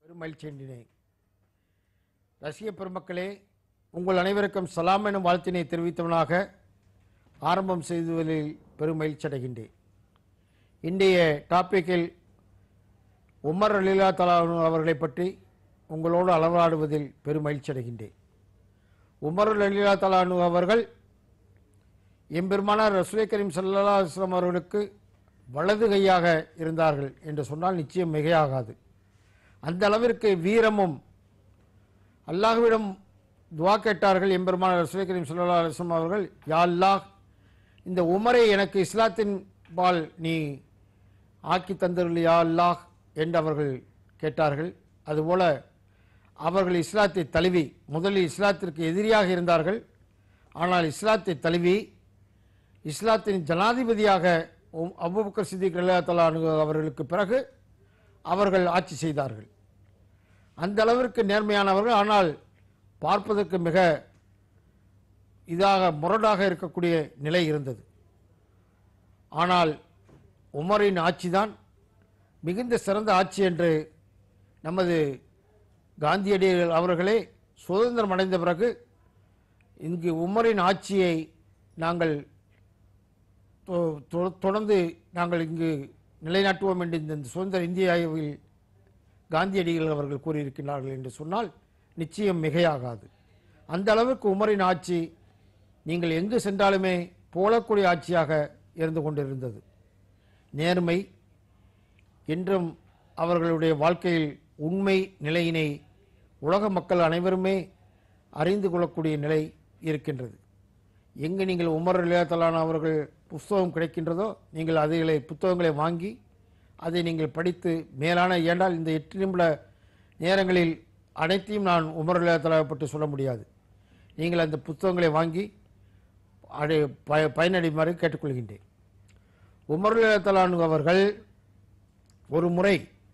பெருமகிழ்ச்சி எண்ணினேன் ரசிக பெருமக்களே உங்கள் அனைவருக்கும் சலாம் எனும் வாழ்த்தினை தெரிவித்தவனாக ஆரம்பம் செய்துவதில் பெருமகிழ்ச்சி அடைகின்றேன் இன்றைய டாப்பிக்கில் உமர் அலிலா தலா அவர்களை பற்றி உங்களோடு அளவாடுவதில் பெருமகிழ்ச்சி அடைகின்றேன் உமர் அலிலா தலானு அவர்கள் எம்பெருமானார் ரசூலை கரீம் சல்லா அலுவலாம் அவர்களுக்கு வலது கையாக இருந்தார்கள் என்று சொன்னால் நிச்சயம் மிகையாகாது அந்த அளவிற்கு வீரமும் அல்லாஹ்விடம் துவா கேட்டார்கள் எம்பெருமானார் ரசூலை கரீம் சல்லா அலுவலாம் அவர்கள் யா அல்லாஹ் இந்த உமரை எனக்கு இஸ்லாத்தின் பால் நீ ஆக்கி தந்தருள் யா அல்லாஹ் என்று அவர்கள் கேட்டார்கள் அதுபோல அவர்கள் இஸ்லாத்தை தழுவி முதலில் இஸ்லாத்திற்கு எதிரியாக இருந்தார்கள் ஆனால் இஸ்லாத்தை தழுவி இஸ்லாத்தின் ஜனாதிபதியாக உம் அபூபக்கர் சித்திக் அல்லா அவர்களுக்கு பிறகு அவர்கள் ஆட்சி செய்தார்கள் அந்த அளவிற்கு நேர்மையானவர்கள் ஆனால் பார்ப்பதற்கு மிக இதாக முரடாக இருக்கக்கூடிய நிலை இருந்தது ஆனால் உமரின் ஆட்சிதான் மிகுந்த சிறந்த ஆட்சி என்று நமது காந்தியடிகள் அவர்களே சுதந்திரம் அடைந்த பிறகு இங்கு உமரின் ஆட்சியை நாங்கள் தொ- தொ- தொடர்ந்து நாங்கள் இங்கு நிலைநாட்டுவோம் என்று இந்த சுதந்திர இந்தியாவில் காந்தியடிகள் அவர்கள் கூறியிருக்கிறார்கள் என்று சொன்னால் நிச்சயம் மிகையாகாது அந்த அளவுக்கு உமரின் ஆட்சி நீங்கள் எங்கு சென்றாலுமே போலக்கூடிய ஆட்சியாக இருந்து கொண்டிருந்தது நேர்மை என்றும் அவர்களுடைய வாழ்க்கையில் உண்மை நிலையினை உலக மக்கள் அனைவருமே அறிந்து கொள்ளக்கூடிய நிலை இருக்கின்றது எங்கு நீங்கள் உமர் இளையத்தலான அவர்கள் புஸ்தகம் கிடைக்கின்றதோ நீங்கள் அதுகளை புத்தகங்களை வாங்கி அதை நீங்கள் படித்து மேலான ஏண்டால் இந்த எட்டு நிமிட நேரங்களில் அனைத்தையும் நான் உமர் இளையத்தலாவை பற்றி சொல்ல முடியாது நீங்கள் அந்த புத்தகங்களை வாங்கி அதை பய பயனடைமாறு கேட்டுக்கொள்கின்றேன் உமர் இளையத்தலானு அவர்கள் ஒரு முறை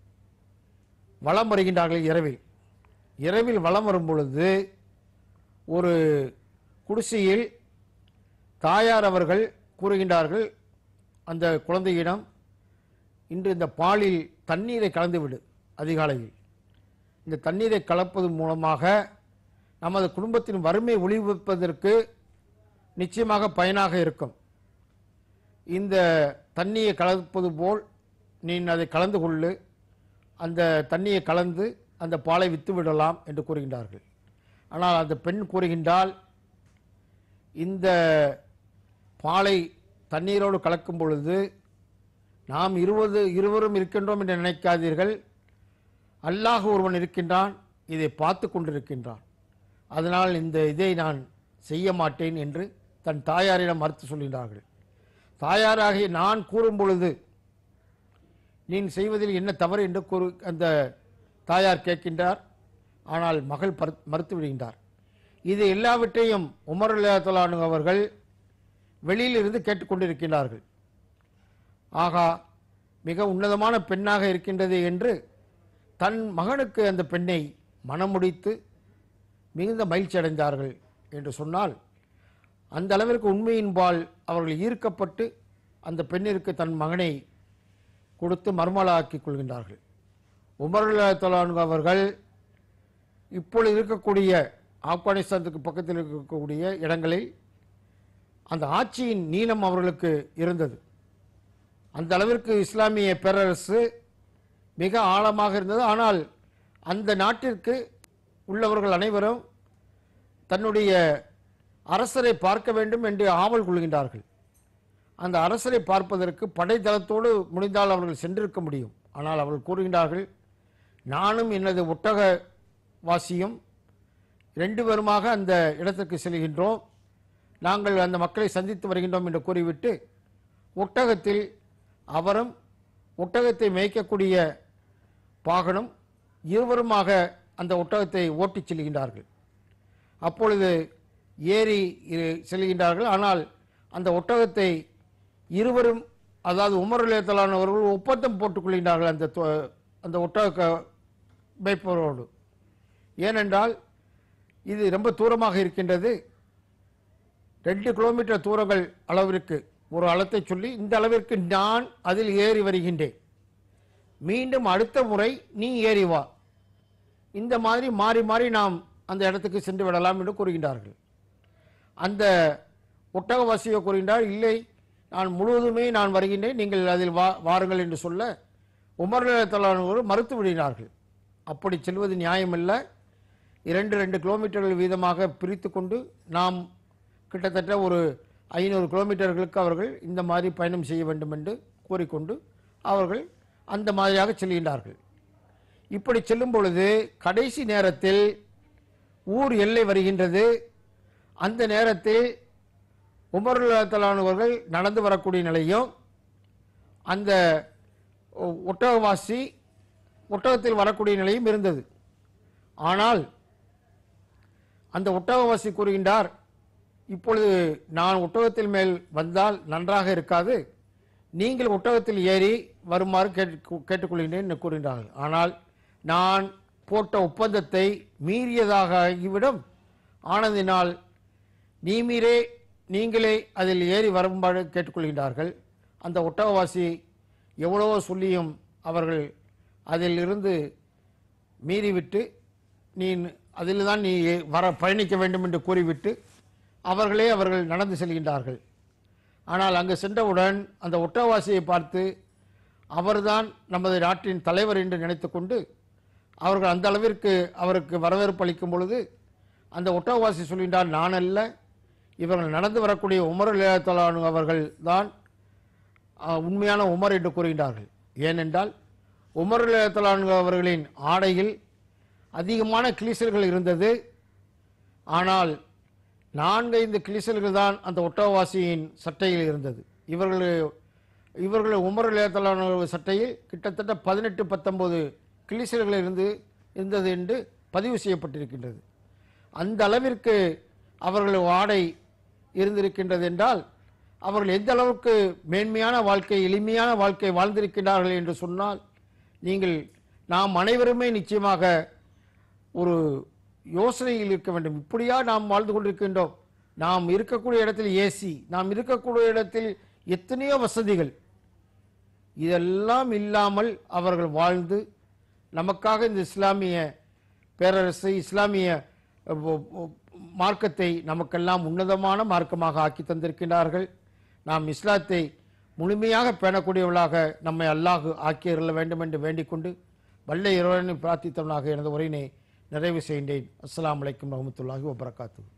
வலம் வருகின்றார்கள் இரவில் இரவில் வலம் வரும் பொழுது ஒரு குடிசையில் தாயார் அவர்கள் கூறுகின்றார்கள் அந்த குழந்தையிடம் இன்று இந்த பாலில் தண்ணீரை கலந்து விடு அதிகாலையில் இந்த தண்ணீரை கலப்பது மூலமாக நமது குடும்பத்தின் வறுமை ஒளிவிப்பதற்கு நிச்சயமாக பயனாக இருக்கும் இந்த தண்ணியை கலப்பது போல் நீ அதை கலந்து கொள்ளு அந்த தண்ணியை கலந்து அந்த பாலை வித்து விடலாம் என்று கூறுகின்றார்கள் ஆனால் அந்த பெண் கூறுகின்றால் இந்த பாலை தண்ணீரோடு கலக்கும் பொழுது நாம் இருபது இருவரும் இருக்கின்றோம் என்று நினைக்காதீர்கள் அல்லாஹ் ஒருவன் இருக்கின்றான் இதை பார்த்து கொண்டிருக்கின்றான் அதனால் இந்த இதை நான் செய்ய மாட்டேன் என்று தன் தாயாரிடம் மறுத்து சொல்கின்றார்கள் தாயாராகிய நான் கூறும் பொழுது நீ செய்வதில் என்ன தவறு என்று கூறு அந்த தாயார் கேட்கின்றார் ஆனால் மகள் பரு- மறுத்து விடுகின்றார் இது எல்லாவற்றையும் உமர் அல்லாத்தலானு அவர்கள் வெளியில் இருந்து கேட்டுக்கொண்டிருக்கின்றார்கள் ஆகா மிக உன்னதமான பெண்ணாக இருக்கின்றது என்று தன் மகனுக்கு அந்த பெண்ணை மனமுடித்து மிகுந்த மகிழ்ச்சி அடைந்தார்கள் என்று சொன்னால் அந்த அளவிற்கு உண்மையின்பால் அவர்கள் ஈர்க்கப்பட்டு அந்த பெண்ணிற்கு தன் மகனை கொடுத்து மர்மலாக்கிக் கொள்கின்றார்கள் உமர்லாத்தலான் அவர்கள் இப்பொழுது இருக்கக்கூடிய ஆப்கானிஸ்தானத்துக்கு பக்கத்தில் இருக்கக்கூடிய இடங்களில் அந்த ஆட்சியின் நீளம் அவர்களுக்கு இருந்தது அந்த அளவிற்கு இஸ்லாமிய பேரரசு மிக ஆழமாக இருந்தது ஆனால் அந்த நாட்டிற்கு உள்ளவர்கள் அனைவரும் தன்னுடைய அரசரை பார்க்க வேண்டும் என்று ஆவல் கொள்கின்றார்கள் அந்த அரசரை பார்ப்பதற்கு படைத்தளத்தோடு முடிந்தால் அவர்கள் சென்றிருக்க முடியும் ஆனால் அவர்கள் கூறுகின்றார்கள் நானும் எனது ஒட்டக வாசியும் ரெண்டு பேருமாக அந்த இடத்திற்கு செல்கின்றோம் நாங்கள் அந்த மக்களை சந்தித்து வருகின்றோம் என்று கூறிவிட்டு ஒட்டகத்தில் அவரும் ஒட்டகத்தை மேய்க்கக்கூடிய பாகனும் இருவருமாக அந்த ஒட்டகத்தை ஓட்டிச் செல்கின்றார்கள் அப்பொழுது ஏறி இரு- செல்கின்றார்கள் ஆனால் அந்த ஒட்டகத்தை இருவரும் அதாவது உமர் இளையத்தலானவர்கள் ஒப்பந்தம் போட்டுக் கொள்கின்றார்கள் அந்த தொ- அந்த ஒட்டக மேய்ப்பவரோடு ஏனென்றால் இது ரொம்ப தூரமாக இருக்கின்றது ரெண்டு கிலோமீட்டர் தூரங்கள் அளவிற்கு ஒரு அளத்தை சொல்லி இந்த அளவிற்கு நான் அதில் ஏறி வருகின்றேன் மீண்டும் அடுத்த முறை நீ ஏறி வா இந்த மாதிரி மாறி மாறி நாம் அந்த இடத்துக்கு சென்று விடலாம் என்று கூறுகின்றார்கள் அந்த ஒட்டகவாசியோ கூறுகின்றார் இல்லை நான் முழுவதுமே நான் வருகின்றேன் நீங்கள் அதில் வா வாருங்கள் என்று சொல்ல உமர் தலைவர் மறுத்து விடுகிறார்கள் அப்படி செல்வது நியாயமல்ல இரண்டு ரெண்டு கிலோமீட்டர்கள் வீதமாக பிரித்து கொண்டு நாம் கிட்டத்தட்ட ஒரு ஐநூறு கிலோமீட்டர்களுக்கு அவர்கள் இந்த மாதிரி பயணம் செய்ய வேண்டும் என்று கூறிக்கொண்டு அவர்கள் அந்த மாதிரியாக செல்கின்றார்கள் இப்படி செல்லும் பொழுது கடைசி நேரத்தில் ஊர் எல்லை வருகின்றது அந்த நேரத்தில் உமருல்லாத்தலானவர்கள் நடந்து வரக்கூடிய நிலையும் அந்த ஒ- ஒட்டகவாசி ஒட்டகத்தில் வரக்கூடிய நிலையும் இருந்தது ஆனால் அந்த ஒட்டகவாசி கூறுகின்றார் இப்பொழுது நான் ஒட்டகத்தில் மேல் வந்தால் நன்றாக இருக்காது நீங்கள் ஒட்டகத்தில் ஏறி வருமாறு கேட்டு கேட்டுக்கொள்கின்றேன் என்று கூறுகின்றார்கள் ஆனால் நான் போட்ட ஒப்பந்தத்தை மீறியதாக ஆகிவிடும் ஆனதினால் நீ மீறே நீங்களே அதில் ஏறி வருமாறு கேட்டுக்கொள்கின்றார்கள் அந்த ஒட்டகவாசி எவ்வளவோ சொல்லியும் அவர்கள் அதில் இருந்து மீறிவிட்டு நீ அதில் தான் நீ வர பயணிக்க வேண்டும் என்று கூறிவிட்டு அவர்களே அவர்கள் நடந்து செல்கின்றார்கள் ஆனால் அங்கு சென்றவுடன் அந்த ஒட்டவாசியை பார்த்து அவர்தான் நமது நாட்டின் தலைவர் என்று நினைத்துக்கொண்டு அவர்கள் அந்த அளவிற்கு அவருக்கு வரவேற்பு அளிக்கும் பொழுது அந்த ஒட்டவாசி சொல்கின்றார் நான் அல்ல இவர்கள் நடந்து வரக்கூடிய உமர் இளையத்தலானு அவர்கள் தான் ஆஹ், உண்மையான உமர் என்று கூறுகின்றார்கள் ஏனென்றால் உமர் இளையத்தலானு அவர்களின் ஆடையில் அதிகமான கிளீசல்கள் இருந்தது ஆனால் நான்கைந்து கிளீசல்கள் தான் அந்த ஒட்டவாசியின் சட்டையில் இருந்தது இவர்கள் இவர்கள் உமர் இளையத்தலான சட்டையில் கிட்டத்தட்ட பதினெட்டு பத்தொன்பது கிளீசல்கள் இருந்து இருந்தது என்று பதிவு செய்யப்பட்டிருக்கின்றது அந்த அளவிற்கு அவர்கள் ஆடை இருந்திருக்கின்றது என்றால் அவர்கள் எந்த அளவுக்கு மேன்மையான வாழ்க்கை எளிமையான வாழ்க்கை வாழ்ந்திருக்கிறார்கள் என்று சொன்னால் நீங்கள் நாம் அனைவருமே நிச்சயமாக ஒரு யோசனையில் இருக்க வேண்டும் இப்படியா நாம் வாழ்ந்து கொண்டிருக்கின்றோம் நாம் இருக்கக்கூடிய இடத்தில் ஏசி நாம் இருக்கக்கூடிய இடத்தில் எத்தனையோ வசதிகள் இதெல்லாம் இல்லாமல் அவர்கள் வாழ்ந்து நமக்காக இந்த இஸ்லாமிய பேரரசு இஸ்லாமிய அஹ், ஒ- ஒ- மார்க்கத்தை நமக்கெல்லாம் உன்னதமான மார்க்கமாக ஆக்கி தந்திருக்கின்றார்கள் நாம் இஸ்லாத்தை முழுமையாக பேணக்கூடியவர்களாக நம்மை அல்லாஹ் ஆக்கியருள வேண்டும் என்று வேண்டிக்கொண்டு வல்ல இறைவனை பிரார்த்தித்தவனாக எனது உரையினை நிறைவு செய்கின்றேன் அஸ்ஸலாமு அலைக்கும் ரஹமத்துல்லாஹி வபரகாத்து